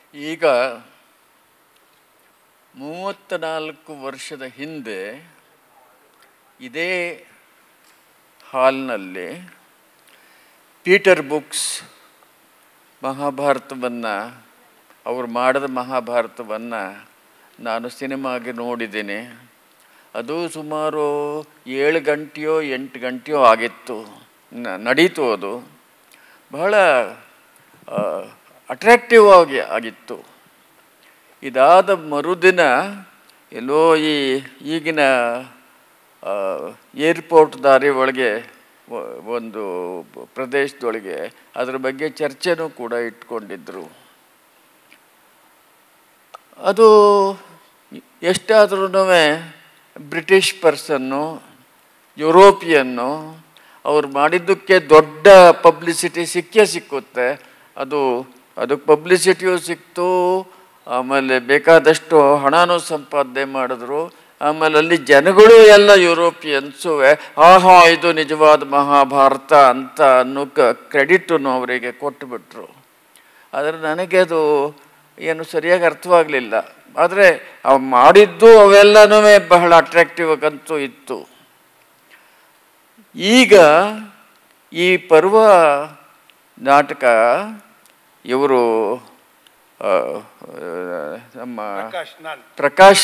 ಈಗ ಮೂವತ್ತ ನಾಲ್ಕು ವರ್ಷದ ಹಿಂದೆ ಇದೇ ಹಾಲ್ನಲ್ಲಿ ಪೀಟರ್ ಬುಕ್ಸ್ ಮಹಾಭಾರತವನ್ನು ಅವರು ಮಾಡಿದ ಮಹಾಭಾರತವನ್ನು ನಾನು ಸಿನಿಮಾಗೆ ನೋಡಿದ್ದೀನಿ ಅದು ಸುಮಾರು ಏಳು ಗಂಟೆಯೋ ಎಂಟು ಗಂಟೆಯೋ ಆಗಿತ್ತು ನ- ನಡೀತು ಅದು ಬಹಳ ಅಟ್ರಾಕ್ಟಿವ್ ಆಗಿ ಆಗಿತ್ತು ಇದಾದ ಮರುದಿನ ಎಲ್ಲೋ ಈ ಈಗಿನ ಏರ್ಪೋರ್ಟ್ ದಾರಿ ಒಳಗೆ ಒ- ಒಂದು ಪ್ರದೇಶದೊಳಗೆ ಅದ್ರ ಬಗ್ಗೆ ಚರ್ಚೆನೂ ಕೂಡ ಇಟ್ಕೊಂಡಿದ್ರು ಅದು ಎಷ್ಟಾದ್ರೂ ಬ್ರಿಟಿಷ್ ಪರ್ಸನ್ನು ಯುರೋಪಿಯನ್ನು ಅವ್ರು ಮಾಡಿದ್ದಕ್ಕೆ ದೊಡ್ಡ ಪಬ್ಲಿಸಿಟಿ ಸಿಕ್ಕೇ ಸಿಕ್ಕುತ್ತೆ ಅದು ಅದಕ್ಕೆ ಪಬ್ಲಿಸಿಟಿಯೂ ಸಿಕ್ತು ಆಮೇಲೆ ಬೇಕಾದಷ್ಟು ಹಣನೂ ಸಂಪಾದನೆ ಮಾಡಿದ್ರು ಆಮೇಲೆ ಅಲ್ಲಿ ಜನಗಳು ಎಲ್ಲ ಯುರೋಪಿಯನ್ಸು ಆಹಾ ಇದು ನಿಜವಾದ ಮಹಾಭಾರತ ಅಂತ ಅನ್ನೋ ಕ್ರೆಡಿಟನ್ನು ಅವರಿಗೆ ಕೊಟ್ಟುಬಿಟ್ರು ಆದರೆ ನನಗೆ ಅದು ಏನು ಸರಿಯಾಗಿ ಅರ್ಥವಾಗಲಿಲ್ಲ ಆದರೆ ಅವು ಮಾಡಿದ್ದು ಅವೆಲ್ಲನೂ ಬಹಳ ಅಟ್ರಾಕ್ಟಿವ್ ಆಗಂತೂ ಇತ್ತು ಈಗ ಈ ಪರ್ವ ನಾಟಕ ಇವರು ಆ, ನಮ್ಮ ಪ್ರಕಾಶ್ ನಾನು ಪ್ರಕಾಶ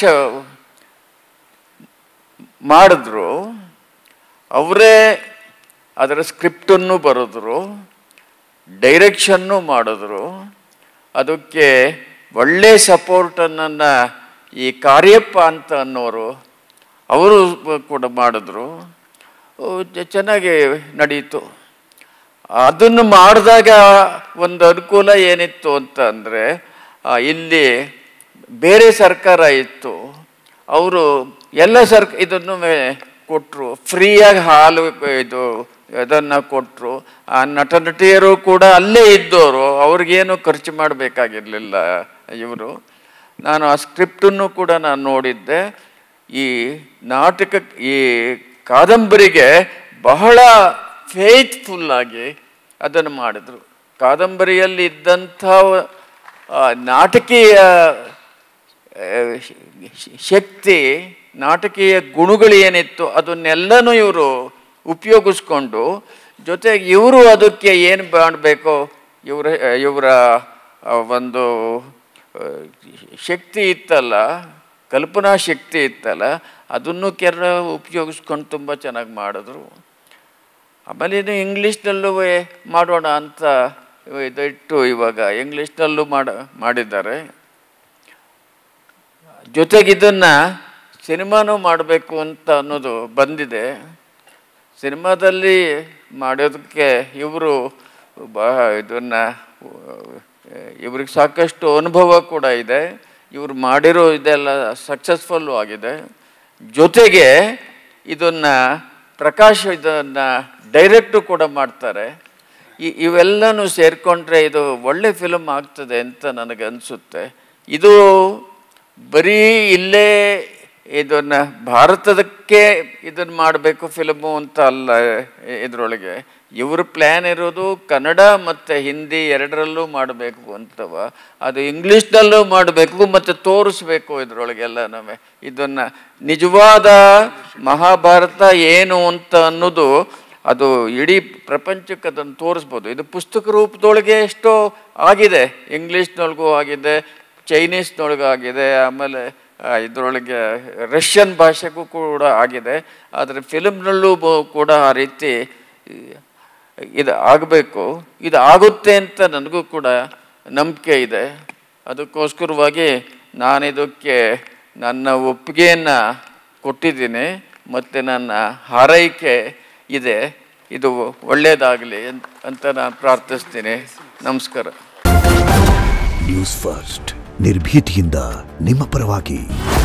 ಮಾಡಿದ್ರು ಅವರೇ ಅದರ ಸ್ಕ್ರಿಪ್ಟನ್ನು ಬರೆದ್ರು ಡೈರೆಕ್ಷನ್ನು ಮಾಡಿದ್ರು ಅದಕ್ಕೆ ಒಳ್ಳೆ ಸಪೋರ್ಟನ್ನು ಈ ಕಾರ್ಯಪ್ಪ ಅಂತ ಅನ್ನೋರು ಅವರು ಕೂಡ ಮಾಡಿದ್ರು ಓ, ಚ- ಚೆನ್ನಾಗಿ ನಡೀತು ಅದನ್ನು ಮಾಡಿದಾಗ ಒಂದು ಅನುಕೂಲ ಏನಿತ್ತು ಅಂತ ಅಂದರೆ ಇಲ್ಲಿ ಬೇರೆ ಸರ್ಕಾರ ಇತ್ತು ಅವರು ಎಲ್ಲ ಸರ್ಕ ಇದನ್ನು ಕೊಟ್ಟರು ಫ್ರೀಯಾಗಿ ಹಾಲು ಇದು ಇದನ್ನು ಕೊಟ್ಟರು ಆ ನಟ ನಟಿಯರು ಕೂಡ ಅಲ್ಲೇ ಇದ್ದವರು ಅವ್ರಿಗೇನು ಖರ್ಚು ಮಾಡಬೇಕಾಗಿರಲಿಲ್ಲ ಇವರು ನಾನು ಆ ಸ್ಕ್ರಿಪ್ಟನ್ನು ಕೂಡ ನಾನು ನೋಡಿದ್ದೆ ಈ ನಾಟಕ ಈ ಕಾದಂಬರಿಗೆ ಬಹಳ ಫೇತ್ಫುಲ್ ಆಗಿ ಅದನ್ನು ಮಾಡಿದರು ಕಾದಂಬರಿಯಲ್ಲಿ ಇದ್ದಂಥ ಆ, ನಾಟಕೀಯ ಆ, ಶ- ಶಕ್ತಿ ನಾಟಕೀಯ ಗುಣಗಳು ಏನಿತ್ತು ಅದನ್ನೆಲ್ಲನೂ ಇವರು ಉಪಯೋಗಿಸ್ಕೊಂಡು ಜೊತೆಗೆ ಇವರು ಅದಕ್ಕೆ ಏನು ಮಾಡಬೇಕು ಇವರ ಇವರ ಆ, ಒಂದು ಆ, ಶಕ್ತಿ ಇತ್ತಲ್ಲ ಕಲ್ಪನಾ ಶಕ್ತಿ ಇತ್ತಲ್ಲ ಅದನ್ನು ಕೆರ ಉಪಯೋಗಿಸ್ಕೊಂಡು ತುಂಬ ಚೆನ್ನಾಗಿ ಮಾಡಿದ್ರು ಆಮೇಲೆ ಇದು ಇಂಗ್ಲೀಷ್ನಲ್ಲೂ ಮಾಡೋಣ ಅಂತ ಇದಿಟ್ಟು ಇವಾಗ ಇಂಗ್ಲೀಷ್ನಲ್ಲೂ ಮಾಡ ಮಾಡಿದ್ದಾರೆ ಜೊತೆಗೆ ಇದನ್ನು ಸಿನಿಮಾನೂ ಮಾಡಬೇಕು ಅಂತ ಅನ್ನೋದು ಬಂದಿದೆ ಸಿನಿಮಾದಲ್ಲಿ ಮಾಡೋದಕ್ಕೆ ಇವರು ಬಹ ಇದನ್ನು ಇವ್ರಿಗೆ ಸಾಕಷ್ಟು ಅನುಭವ ಕೂಡ ಇದೆ ಇವರು ಮಾಡಿರೋ ಇದೆಲ್ಲ ಸಕ್ಸಸ್ಫುಲ್ಲು ಆಗಿದೆ ಜೊತೆಗೆ ಇದನ್ನು ಪ್ರಕಾಶ್ ಇದನ್ನು ಡೈರೆಕ್ಟು ಕೂಡ ಮಾಡ್ತಾರೆ ಈ ಇವೆಲ್ಲನೂ ಸೇರಿಕೊಂಡ್ರೆ ಇದು ಒಳ್ಳೆ ಫಿಲಮ್ ಆಗ್ತದೆ ಅಂತ ನನಗೆ ಅನಿಸುತ್ತೆ ಇದು ಬರೀ ಇಲ್ಲೇ ಇದನ್ನು ಭಾರತದಕ್ಕೆ ಇದನ್ನು ಮಾಡಬೇಕು ಫಿಲಮು ಅಂತ ಅಲ್ಲ ಇದರೊಳಗೆ ಇವ್ರ ಪ್ಲ್ಯಾನ್ ಇರೋದು ಕನ್ನಡ ಮತ್ತು ಹಿಂದಿ ಎರಡರಲ್ಲೂ ಮಾಡಬೇಕು ಅಂತವ ಅದು ಇಂಗ್ಲೀಷ್ನಲ್ಲೂ ಮಾಡಬೇಕು ಮತ್ತು ತೋರಿಸ್ಬೇಕು ಇದರೊಳಗೆಲ್ಲನೂ ಇದನ್ನು ನಿಜವಾದ ಮಹಾಭಾರತ ಏನು ಅಂತ ಅನ್ನೋದು ಅದು ಇಡೀ ಪ್ರಪಂಚಕ್ಕೆ ಅದನ್ನು ತೋರಿಸ್ಬೋದು ಇದು ಪುಸ್ತಕ ರೂಪದೊಳಗೆ ಎಷ್ಟೋ ಆಗಿದೆ ಇಂಗ್ಲೀಷ್ನೊಳಗೂ ಆಗಿದೆ ಚೈನೀಸ್ನೊಳಗೂ ಆಗಿದೆ ಆಮೇಲೆ ಆ, ಇದರೊಳಗೆ ರಷ್ಯನ್ ಭಾಷೆಗೂ ಕೂಡ ಆಗಿದೆ ಆದರೆ ಫಿಲ್ಮ್ನಲ್ಲೂ ಬ- ಕೂಡ ಆ ರೀತಿ ಈ, ಇದು ಆಗಬೇಕು ಇದು ಆಗುತ್ತೆ ಅಂತ ನನಗೂ ಕೂಡ ನಂಬಿಕೆ ಇದೆ ಅದಕ್ಕೋಸ್ಕರವಾಗಿ ನಾನಿದಕ್ಕೆ ನನ್ನ ಒಪ್ಪಿಗೆಯನ್ನು ಕೊಟ್ಟಿದ್ದೀನಿ ಮತ್ತು ನನ್ನ ಹಾರೈಕೆ ಇದೆ ಇದು ಒಳ್ಳೆಯದಾಗಲಿ ಅಂತ ನಾನು ಪ್ರಾರ್ಥಿಸ್ತೀನಿ ನಮಸ್ಕಾರ ನ್ಯೂಸ್ ಫಸ್ಟ್ ನಿರ್ಭೀತಿಯಿಂದ ನಿಮ್ಮ ಪರವಾಗಿ